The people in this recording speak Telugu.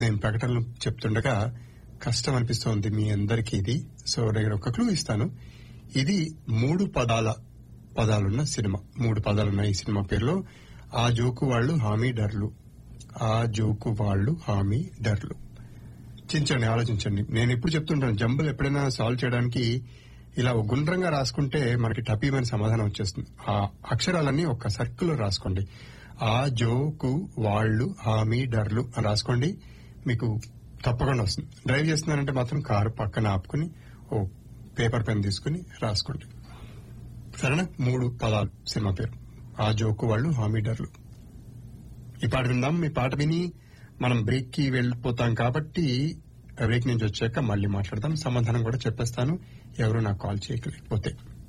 నేను ప్రకటనలు చెప్తుండగా కష్టం అనిపిస్తోంది మీ అందరికీ ఇది సో నేను ఒక క్లూ ఇస్తాను ఇది మూడు పదాల పదాలున్న సినిమా మూడు పదాలున్న ఈ సినిమా పేరులో ఆ జోకు వాళ్ళు హామీ డర్లు ఆ జోకు వాళ్ళు హామీ డర్లు చించండి ఆలోచించండి నేను ఎప్పుడు చెప్తుంటాను జంబులు ఎప్పుడైనా సాల్వ్ చేయడానికి ఇలా ఒక గుండ్రంగా రాసుకుంటే మనకి టపీమని సమాధానం వచ్చేస్తుంది ఆ అక్షరాలన్నీ ఒక సర్కిల్ రాసుకోండి ఆ జోకు వాళ్ళు హామీ డర్లు అని రాసుకోండి మీకు తప్పకుండా వస్తుంది డ్రైవ్ చేస్తున్నారంటే మాత్రం కారు పక్కన ఆపుకుని ఓ పేపర్ పెన్ తీసుకుని రాసుకోండి సరేనా మూడు పదాలు సినిమా పేరు ఆ జోకు వాళ్ళు హామీ డర్లు ఈ పాట విందాం ఈ పాట విని మనం బ్రేక్ కి వెళ్ళిపోతాం కాబట్టి బ్రేక్ నుంచి వచ్చాక మళ్ళీ మాట్లాడదాం సమాధానం కూడా చెప్పేస్తాను ఎవరు నాకు కాల్ చేయలేకపోతే